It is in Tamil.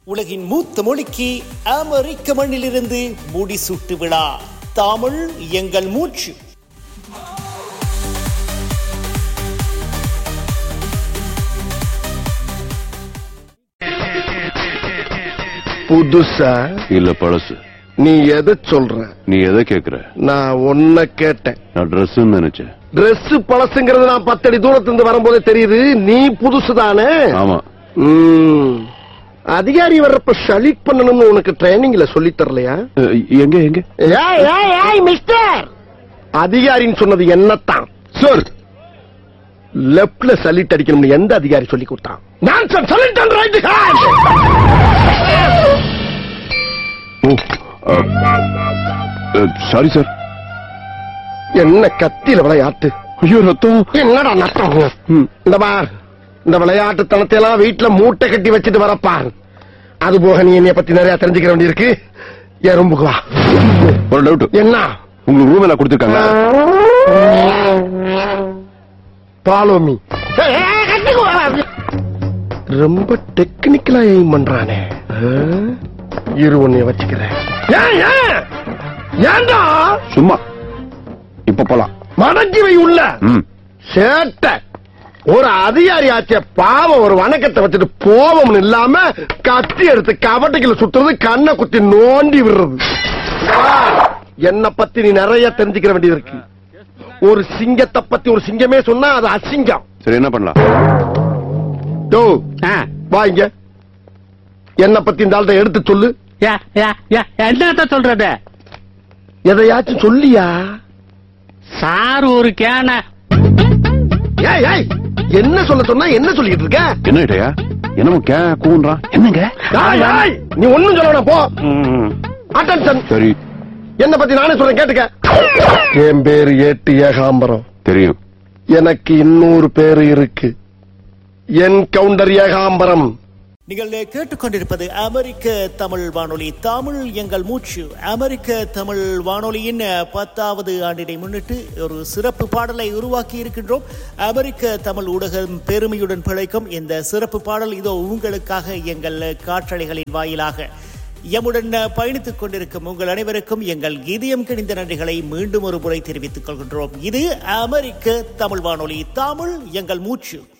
உலகின் மூத்த மொழிக்கு அமெரிக்க மண்ணிலிருந்து முடிசூட்டு விழா தமிழ் எங்கள் மூச்சு புதுசா இல்ல பழசு நீ எதை சொல்ற நீ எதை கேக்குற நான் ஒன்ன கேட்டேன் நான் ட்ரெஸ் நினைச்சேன் Dress பழசுங்கிறது நான் பத்தடி தூரத்துல இருந்து வரும்போதே தெரியுது நீ புதுசு தானே ஆமா ம். அதிகாரி வர்றப்ப சலீட் பண்ணணும்னு உனக்கு ட்ரைனிங்ல சொல்லி தரலையா அஹ், எங்க எங்க ஏய், ஏய், ஏய், மிஸ்டர் அதிகாரின்னு சொன்னது என்னத்தான் சார் லெப்ட்ல சலிட் அடிக்கணும்னு எந்த அதிகாரி சொல்லி கொடுத்தான் நான் sir salute and right hand oh sorry sir என்ன கத்தியில விளையாட்டு ஐயோ ரத்தம் என்னடா நட்டம் ம். இந்த பார் இந்த விளையாட்டு தனத்தை எல்லாம் வீட்டுல மூட்டை கட்டி வச்சுட்டு வரப்பார் அது போக நீ என்னைய பத்தி நிறைய தெரிஞ்சுக்க வேண்டியிருக்கு எறும்புக்கு வா ஒரு டவுட் என்ன உங்களுக்கு ரூம் எல்லாம் கொடுத்துருக்காங்க பாலோமி ரொம்ப டெக்னிக்கலா எய்ம் பண்றானே ஆ? இரு உன்னைய வச்சுக்கிறேன் ஏன், ஏன்? ஏன்டா சும்மா இப்ப போலாம் மடக்கி வை உள்ள ம் சேட்டை ஒரு அதிகாரி ஆச்சே பாவம் ஒரு வணக்கத்தை வச்சுட்டு போவம்னு இல்லாம கத்தி எடுத்து கபட்டைக்குள்ள சுத்துறது கண்ணை குத்தி நோண்டி விடுறது என்ன பத்தி நீ நிறைய தெரிஞ்சுக்கிற வேண்டியது இருக்கு ஒரு சிங்கத்தை பத்தி ஒரு சிங்கமே சொன்னா அது அசிங்கம் சரி என்ன பண்ணலாம் டோ வா இங்க என்ன பத்தி இந்த ஆள்கிட்ட எடுத்து சொல்லு என்னத்த சொல்றது எதையாச்சும் சொல்லியா சார் ஒரு கேன ஏய் ஏய் என்ன சொல்ல சொன்னா என்ன சொல்லிட்டு இருக்க என்ன இடையா என்னமோ கே கூன்றான் என்னங்க ஏய், ஏய், நீ ஒண்ணும் சொல்ல வேணாம், போ ம், அட்டன்ஷன் சரி என்ன பத்தி நானே சொல்றேன் கேட்டுக்க என் பேரு ஏட்டு ஏகாம்பரம் தெரியும் எனக்கு இன்னொரு பேரு இருக்கு என் கவுண்டர் ஏகாம்பரம் நீங்கள் கேட்டுக்கொண்டிருப்பது அமெரிக்க தமிழ் வானொலி தமிழ் எங்கள் மூச்சு அமெரிக்க தமிழ் வானொலியின் பத்தாவது ஆண்டினை முன்னிட்டு ஒரு சிறப்பு பாடலை உருவாக்கி இருக்கின்றோம் அமெரிக்க தமிழ் ஊடகம் பெருமையுடன் பிழைக்கும் இந்த சிறப்பு பாடல் இதோ உங்களுக்காக எங்கள் காற்றலைகளின் வாயிலாக எம்முடன் பயணித்துக் கொண்டிருக்கும் உங்கள் அனைவருக்கும் எங்கள் இதயம் கிணிந்த நன்றிகளை மீண்டும் ஒரு முறை தெரிவித்துக் கொள்கின்றோம் இது அமெரிக்க தமிழ் வானொலி தமிழ் எங்கள் மூச்சு